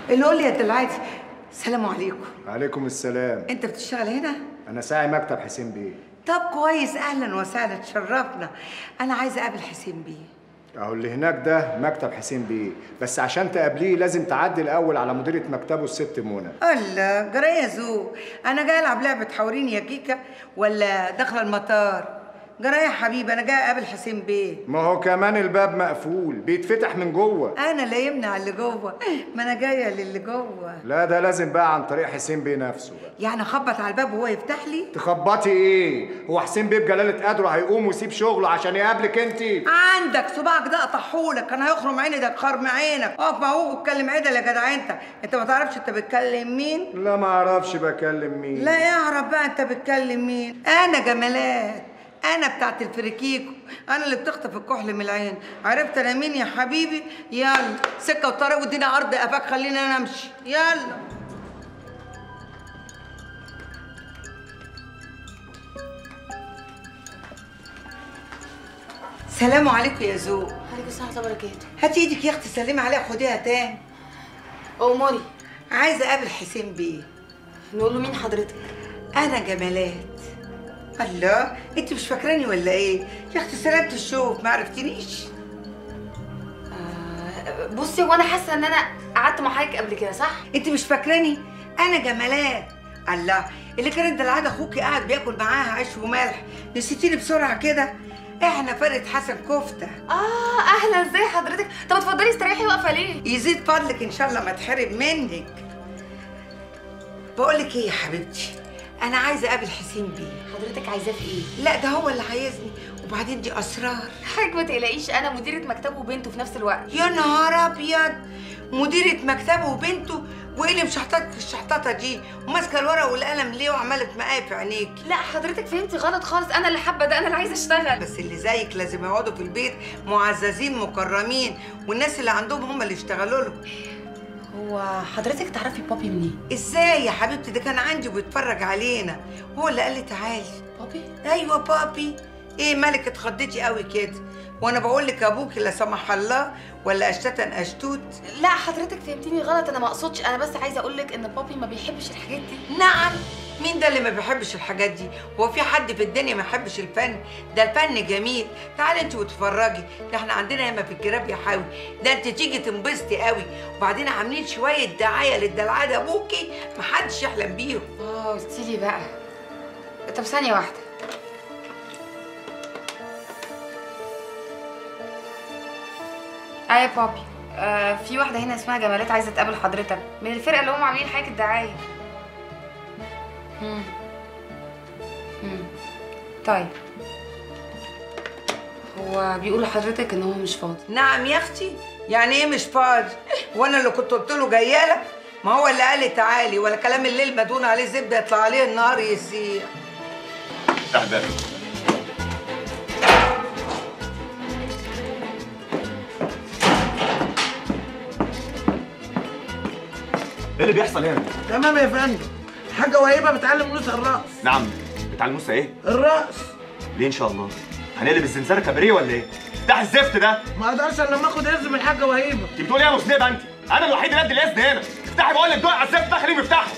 اللي قول لي يا دلعاتي السلام عليكم عليكم السلام انت بتشتغل هنا انا ساعي مكتب حسين بيه طب كويس اهلا وسهلا تشرفنا انا عايزه اقابل حسين بيه اهو اللي هناك ده مكتب حسين بيه بس عشان تقابليه لازم تعدي الاول على مديرة مكتبه الست منى الله جرايه ذوق انا جايه العب لعبه حوريني يا كيكه ولا داخله المطار جرايه يا حبيبي انا جايه اقابل حسين بيه ما هو كمان الباب مقفول بيتفتح من جوه انا لا يمنع اللي جوه ما انا جايه للي جوه لا ده لازم بقى عن طريق حسين بيه نفسه بقى يعني اخبط على الباب وهو يفتح لي تخبطي ايه هو حسين بيه بجلالة قدره هيقوم ويسيب شغله عشان يقابلك انت عندك صباعك ده اطحولك كان هيخرم عيني ده خرم عينك اقف مع ابوك واتكلم عدل يا جدع انت انت ما تعرفش انت بتكلم مين لا ما اعرفش بكلم مين لا اعرف بقى انت بتكلم مين انا جمالات انا بتاعت الفريكيكو انا اللي بتخطف الكحل من العين عرفت انا مين يا حبيبي يلا سكه وطريق وادينا عرض قفاك خلينا انا امشي يلا سلام عليكم يا ذوق عليكم السلام ورحمة الله وبركاته هاتي ايدك يا اختي سلمي عليها خديها تاني أموري عايزه اقابل حسين بيه نقول له مين حضرتك؟ انا جمالات الله انت مش فاكراني ولا ايه يا اختي سلامة الشوف ما عرفتنيش آه بصي هو أنا حاسة إن أنا قعدت مع حضرتك قبل كده صح؟ انت مش فاكراني انا جمالات الله اللي كانت دلعاد اخوكي قاعد بياكل معاها عيش وملح نسيتيني بسرعه كده احنا فرقه حسن كفته آه أهلا إزاي حضرتك؟ طب اتفضلي استريحي واقفة ليه؟ يزيد فضلك ان شاء الله ما تحرم منك بقول لك ايه يا حبيبتي انا عايزه اقابل حسين بيه حضرتك عايزاه في إيه؟ لا ده هو اللي عايزني وبعدين دي اسرار حضرتك ما تقلقيش أنا مديرة مكتبه وبنته في نفس الوقت يا نهار ابيض مديرة مكتبه وبنته وايه اللي مشحططك الشحططه دي وماسكه الورق والقلم ليه وعماله تمقاي في عينيك لا حضرتك فهمتي غلط خالص أنا اللي حابة ده أنا اللي عايزة أشتغل بس اللي زيك لازم يقعدوا في البيت معززين مكرمين والناس اللي عندهم هم اللي يشتغلوا لهم هو حضرتك تعرفي بابي منين؟ ازاي يا حبيبتي ده كان عندي وبيتفرج علينا هو اللي قال لي تعالي بابي؟ ايوه بابي ايه مالك اتخضيتي قوي كده وانا بقول لك ابوك لا سمح الله ولا اشتتا اشتوت لا حضرتك فهمتيني غلط أنا ما أقصدش أنا بس عايزة أقول لك إن بابي ما بيحبش الحاجات دي نعم مين ده اللي ما بيحبش الحاجات دي هو في حد في الدنيا ما يحبش الفن ده الفن جميل تعالي انت وتفرجي ده احنا عندنا هنا في الجراب يا حاوي ده انت تيجي تنبسطي قوي وبعدين عاملين شويه دعايه للدلعاد ابوكي محدش يحلم بيهم اه قلتي لي بقى طب ثانية واحدة ايه يا بابي آه في واحدة هنا اسمها جمالات عايزة تقابل حضرتك من الفرقة اللي هم عاملين حاجة الدعاية مم. مم. طيب هو بيقول لحضرتك ان هو مش فاضي نعم يا اختي يعني ايه مش فاضي وانا اللي كنت قلت له جايه لك ما هو اللي قال لي تعالي ولا كلام الليل مدون عليه زبده يطلع عليه النهار يسيح اهدى ايه اللي بيحصل هنا؟ تمام يا فندم الحاجة وهيبة بتعلم موسى الرقص نعم بتاع موسى ايه؟ الرقص ليه ان شاء الله؟ هنقلب الزنزانه كباريه ولا ايه؟ افتح الزفت ده ما اقدرش الا لما اخد اذن من الحاجة وهيبة انت بتقولي ايه يا مذنبه انت؟ انا الوحيد اللي ادي الاذن هنا افتحي بقول لك دول على الزفت ده خليهم يفتحوا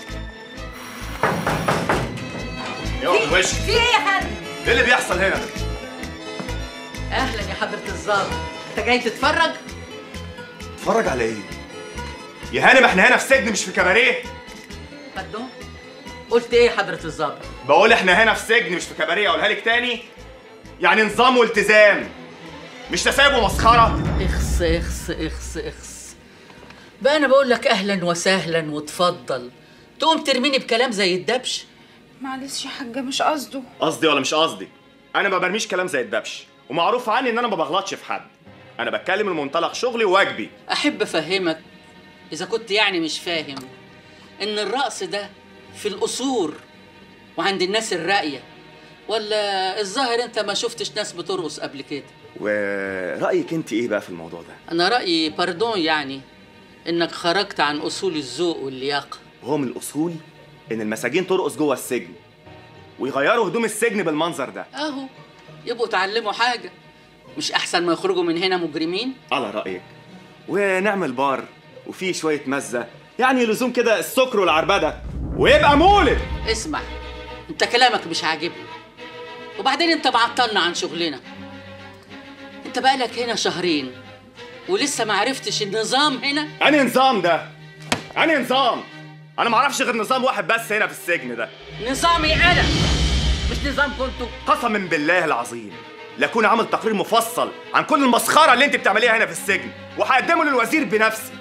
يلا الوش في ايه يا فندم؟ ايه اللي بيحصل هنا؟ اهلا يا حضره الظابط انت جاي تتفرج اتفرج على ايه؟ يا هانم احنا هنا في سجن مش في كباريه قدام قلت ايه يا حضره الظابط بقول احنا هنا في سجن مش في كباريه اقولها لك تاني يعني نظام والتزام مش تسايب ومسخره اخس اخس اخس اخس بقى انا بقول لك اهلا وسهلا وتفضل تقوم ترميني بكلام زي الدبش معلش يا حاجة مش قصده قصدي ولا مش قصدي انا ما برميش كلام زي الدبش ومعروف عني ان انا ما بغلطش في حد انا بتكلم من منطلق شغلي وواجبي احب افهمك اذا كنت يعني مش فاهم ان الرقص ده في القصور وعند الناس الراقيه ولا الظاهر انت ما شفتش ناس بترقص قبل كده ورايك انت ايه بقى في الموضوع ده انا رايي باردون يعني انك خرجت عن اصول الذوق واللياقه وهو من الاصول ان المساجين ترقص جوه السجن ويغيروا هدوم السجن بالمنظر ده اهو يبقوا اتعلموا حاجه مش احسن ما يخرجوا من هنا مجرمين على رايك ونعمل بار وفيه شويه مزه يعني لزوم كده السكر والعربده ويبقى مولد اسمع انت كلامك مش عاجبني وبعدين انت معطلنا عن شغلنا انت بقالك هنا شهرين ولسه ما عرفتش النظام هنا انهي نظام ده انهي نظام انا ما اعرفش غير نظام واحد بس هنا في السجن ده نظامي انا مش نظام كنتوا قسما بالله العظيم لاكون عامل تقرير مفصل عن كل المسخره اللي انت بتعمليها هنا في السجن وهقدمه للوزير بنفسي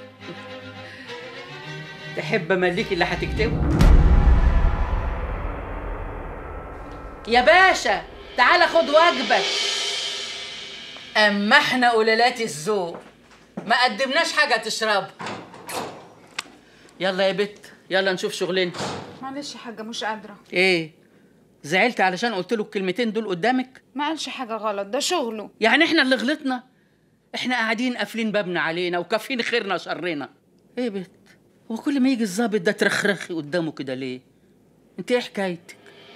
تحب امليك اللي هتكتبه يا باشا تعال خد واجبك اما احنا قلالات الذوق ما قدمناش حاجه تشربها يلا يا بت يلا نشوف شغلنا معلش يا حاجه مش قادره ايه زعلت علشان قلت له الكلمتين دول قدامك ما قالش حاجه غلط ده شغله يعني احنا اللي غلطنا احنا قاعدين قافلين بابنا علينا وكافين خيرنا شرنا ايه بت هو كل ما يجي الظابط ده ترخرخي قدامه كده ليه انت ايه حكايتك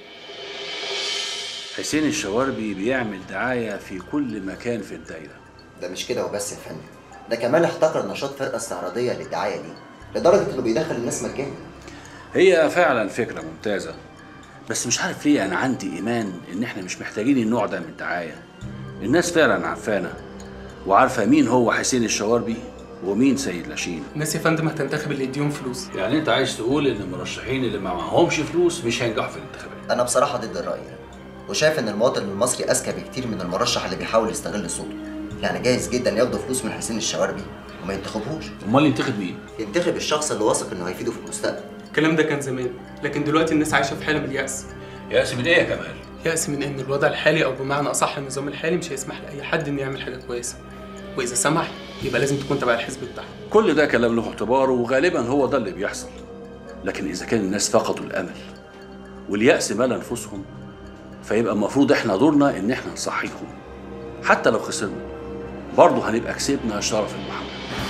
حسين الشواربي بيعمل دعاية في كل مكان في الدايرة ده مش كده وبس يا فندم ده كمان احتكر نشاط فرقه استعراضيه للدعايه دي لدرجه انه بيدخل الناس مجانا هي فعلا فكرة ممتازة بس مش عارف ليه أنا عندي إيمان إن إحنا مش محتاجين النوع ده من الدعاية الناس فعلا عارفانا وعارفة مين هو حسين الشواربي ومين سيد لاشين الناس يا فندم هتنتخب اللي يديهم فلوس يعني أنت عايز تقول إن المرشحين اللي ما معهمش فلوس مش هينجحوا في الانتخابات انا بصراحه ضد الراي ده وشايف ان المواطن المصري اذكى بكتير من المرشح اللي بيحاول يستغل صوته يعني جايز جدا ياخدوا فلوس من حسين الشواربي وما ينتخبوش أمال ينتخب مين؟ ينتخب الشخص اللي واثق انه هيفيده في المستقبل الكلام ده كان زمان لكن دلوقتي الناس عايشه في حاله من اليأس يأس من إيه يا كمال؟ يأس من ان الوضع الحالي او بمعنى اصح النظام الحالي مش هيسمح لاي حد انه يعمل حاجه كويسه واذا سمح يبقى لازم تكون تبع الحزب بتاعه كل ده كلام له اعتباره وغالبا هو ده اللي بيحصل لكن إذا كان الناس فقدوا الأمل واليأس مال أنفسهم فيبقى المفروض إحنا دورنا إن إحنا نصحيهم حتى لو خسرنا برضه هنبقى كسبنا شرف المحاولة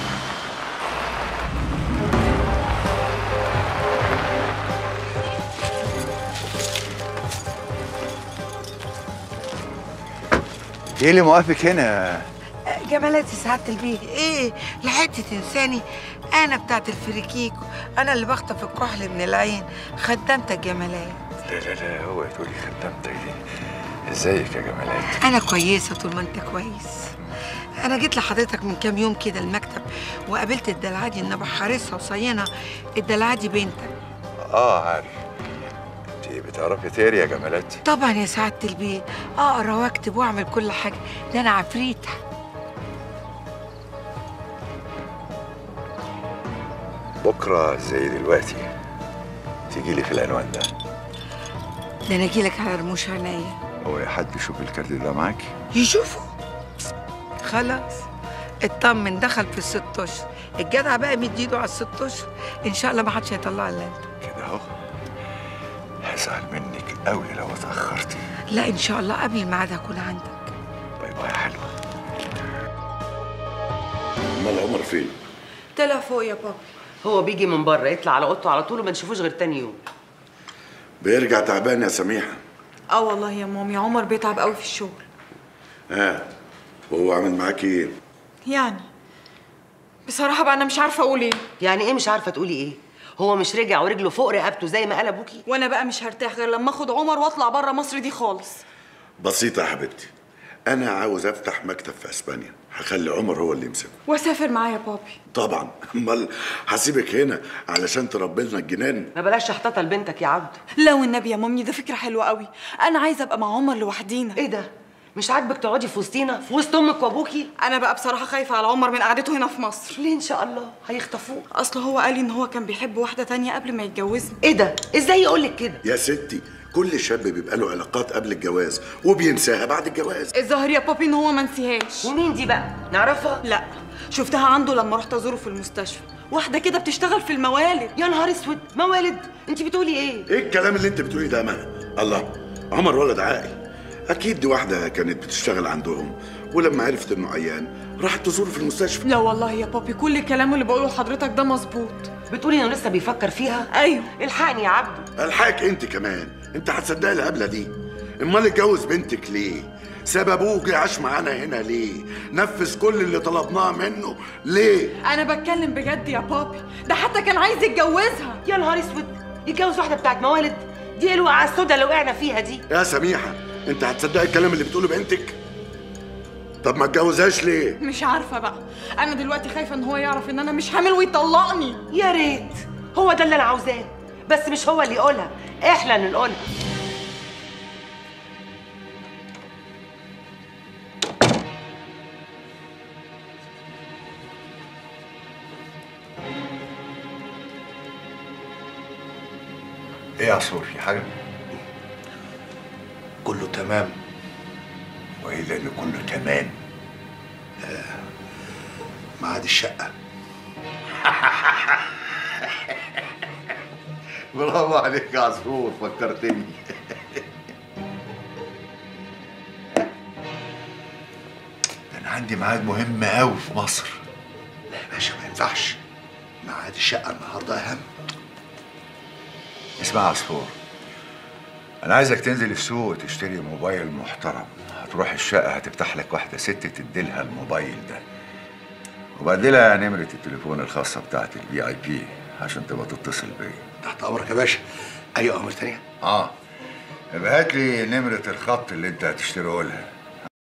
ايه اللي موقفك هنا جمالاتي سعادة البيه ايه لحقت تنساني انا بتاعت الفريكيكو انا اللي بخطف الكحل من العين خدمتك جمالات لا لا لا هو تقولي خدمتك دي ازيك يا جمالات انا كويسه طول ما انت كويس انا جيت لحضرتك من كام يوم كده المكتب وقابلت الدلعادي ان بحارسها وصينها الدلعادي بنتك اه عارف انت بتعرفي تقري يا جمالات طبعا يا سعاده البيه اقرا واكتب واعمل كل حاجه ده انا عفريته بكره زي دلوقتي تيجي لي في العنوان ده ده انا اجيلك على رموش عينيا هو يا حد يشوف الكارت ده معاكي يشوفوا خلاص اطمن دخل في الست اشهر الجدع بقى مد ايده على الست اشهر ان شاء الله ما حدش هيطلع الا انت كده اهو هزعل منك قوي لو اتاخرتي لا ان شاء الله قبل الميعاد هكون عندك باي باي يا حلوه امال عمر فين؟ طلع فوق يا بابا هو بيجي من بره يطلع على اوضته على طول وما نشوفوش غير تاني يوم بيرجع تعبان يا سميحه اه والله يا مامي عمر بيتعب قوي في الشغل ها وهو عامل معاكي ايه؟ يعني بصراحة بقى أنا مش عارفة أقول إيه يعني ايه مش عارفه تقولي ايه هو مش رجع ورجله فوق رقبته زي ما قال ابوكي وأنا بقى مش هرتاح غير لما آخد عمر وأطلع بره مصر دي خالص بسيطه يا حبيبتي انا عاوز افتح مكتب في اسبانيا هخلي عمر هو اللي يمسكه وأسافر معاه يا بابي طبعا امال هسيبك هنا علشان تربي لنا الجنان ما بلاش شحططه لبنتك يا عبد لا والنبي يا مامي ده فكرة حلوة قوي أنا عايزة أبقى مع عمر لوحدينا ايه ده مش عاجبك تقعدي في وسطينا في وسط امك وابوكي أنا بقى بصراحة خايفة على عمر من قعدته هنا في مصر ليه ان شاء الله هيخطفوه أصل هو قال لي إن هو كان بيحب واحدة تانية قبل ما يتجوزني ايه ده ازاي يقول لك كده يا ستي كل شاب بيبقى له علاقات قبل الجواز وبينساها بعد الجواز الظاهر يا بابي إن هو ما نسيهاش ومين دي بقى نعرفها لا شفتها عنده لما رحت أزوره في المستشفى واحدة كده بتشتغل في الموالد يا نهار اسود موالد انت بتقولي ايه ايه الكلام اللي انت بتقوليه ده يا مها الله عمر ولد عاقل اكيد دي واحده كانت بتشتغل عندهم ولما عرفت انه عيان راحت تزوره في المستشفى لا والله يا بابي كل الكلام اللي بقوله لحضرتك ده مظبوط بتقولي انه لسه بيفكر فيها ايوه الحقني يا عبده الحقك انت كمان انت هتصدقي الهبله دي امال اتجوز بنتك ليه ساب ابوه وجه عاش معانا هنا ليه نفذ كل اللي طلبناه منه ليه انا بتكلم بجد يا بابي ده حتى كان عايز يتجوزها يا نهار اسود يتجوز واحده بتاعت موالد دي ايه الوقعه السودا اللي وقعنا فيها دي يا سميحه انت هتصدقي الكلام اللي بتقوله بنتك طب ما اتجوزهاش ليه مش عارفه بقى انا دلوقتي خايفه ان هو يعرف ان انا مش حامل ويطلقني يا ريت هو ده اللي انا عاوزاه بس مش هو اللي يقولها احنا اللي نقولها ايه يا عصفور في حاجه كله تمام واذا اللي كله تمام ميعاد الشقة برافو عليك يا عصفور فكرتني ده انا عندي ميعاد مهم قوي في مصر لا يا باشا ما ينفعش ميعاد الشقة النهاردة أهم اسمع يا عصفور انا عايزك تنزل السوق وتشتري موبايل محترم هتروح الشقه هتفتح لك واحده ست تديلها الموبايل ده وبديلها نمره التليفون الخاصه بتاعت الفي اي بي عشان تبقى تتصل بيا تحت أمرك يا باشا أي أمر تانية اه ابعت لي نمره الخط اللي انت هتشتريه لها